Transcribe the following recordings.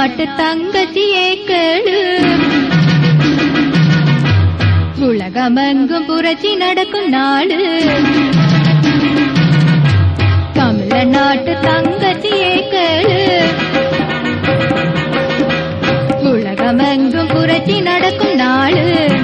நாட்டு தங்கச்சியே கேளு உலகமெங்கும் புரட்சி நடக்கும் நாடு தமிழ்நாட்டு தங்கச்சியே கேளு உலகமெங்கும் புரட்சி நடக்கும் நாடு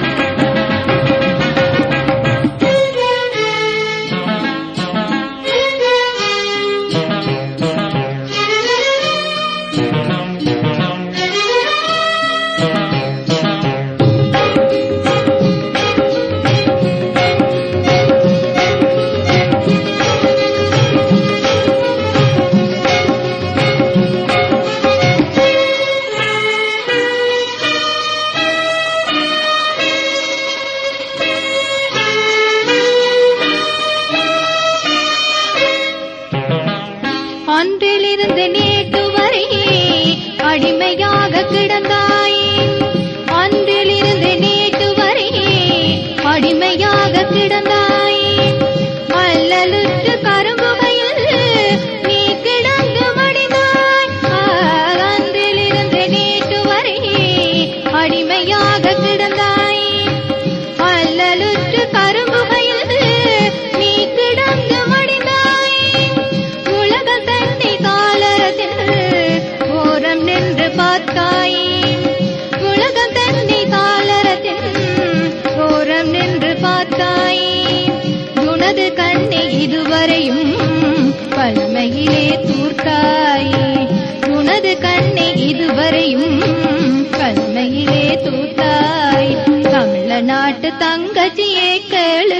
அன்றிலிருந்து நேற்று வரை அடிமையாக கிடந்தாயே அன்றிலிருந்து நேற்று வரை அடிமையாக கிடந்தாயே அல்லலுற்று கருங்குகையில் நீ கிடந்து மடிந்தாய் ஆ, அன்றிலிருந்து நேற்று வரை அடிமையாக கிடந்தாயே அல்லலுற்று கருங்குகையில் நீ கிடந்து மடிந்தாய் உலக தண்ணி காலத்தில் ஓரம் நின்று பார்த்தாய் உலகம் தண்ணி காலத்தில் ஓரம் நின்று பார்த்தாய் உனது கண்ணை இதுவரையும் பழமையிலே தூர்த்தாய் உனது கண்ணை இதுவரையும் பழமையிலே தூர்த்தாய் தமிழ்நாட்டு தங்கச்சியே கேளு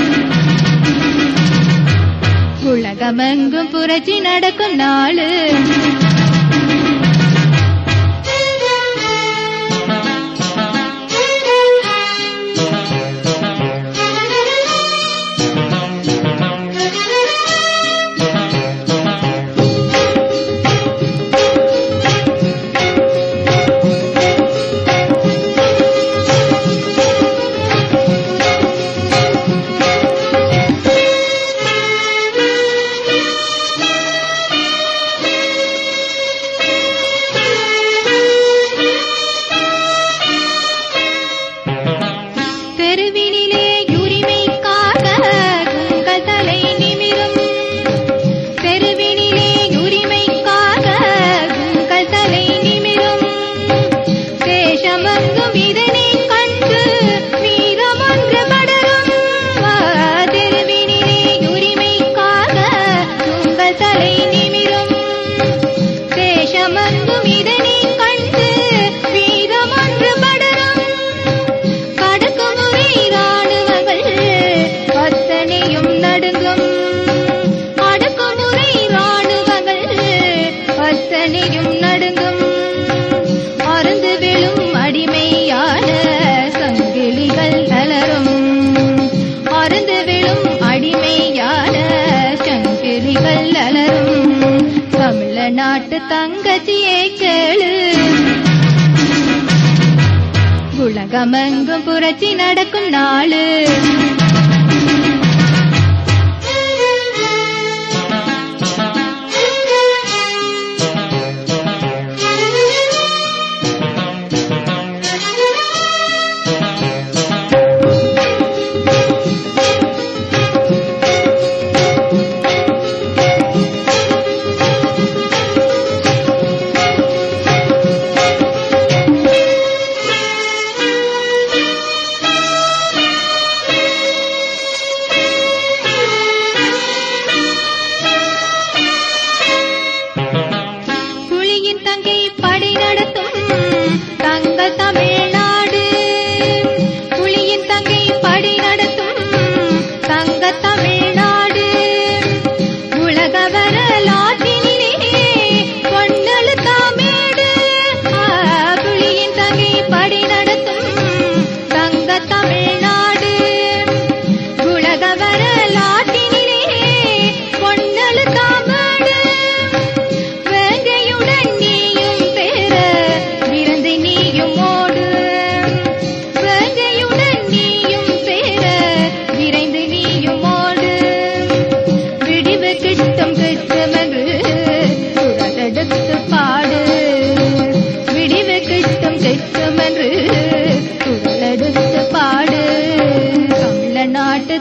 உலகமெங்கும் புரட்சி நடக்கும் நாளு தெருவினிலே உரிமைக்காக உங்கள் தலை நிமிரும் தெருவினிலே உரிமைக்காக உங்கள் தலை நிமிரும் தேசமெங்கும் இதனை கண்டு வீரமொன்று படரும் ஆ, தெருவினிலே உரிமைக்காக உங்கள் தலை நிமிரும் தேசமெங்கும் இதனை கண்டு வீரமொன்று படரும் கடக்குமுறை ராணுவங்கள் அத்தனையும் நடுங்கும் அடக்குமுறை ராணுவங்கள் அத்தனையும் நடுங்கும் அருந்து விழும் அடிமையான சங்கிலிகள் அலரும் அருந்து விழும் அடிமையான சங்கிலிகள் அலரும் தமிழ்நாட்டு தங்கச்சியே கேளு உலகமெங்கும் புரட்சி நடக்கும் நாளு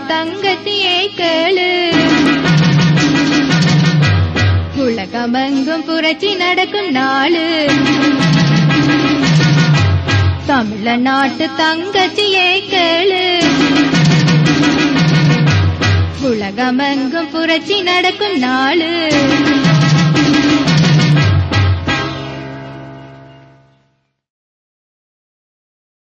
தங்கச்சியே கேளு உலகமெங்கும் புரட்சி நடக்கும் நாளு தமிழ்நாட்டு தங்கச்சியே கேளு உலகமெங்கும் புரட்சி நடக்கும் நாளு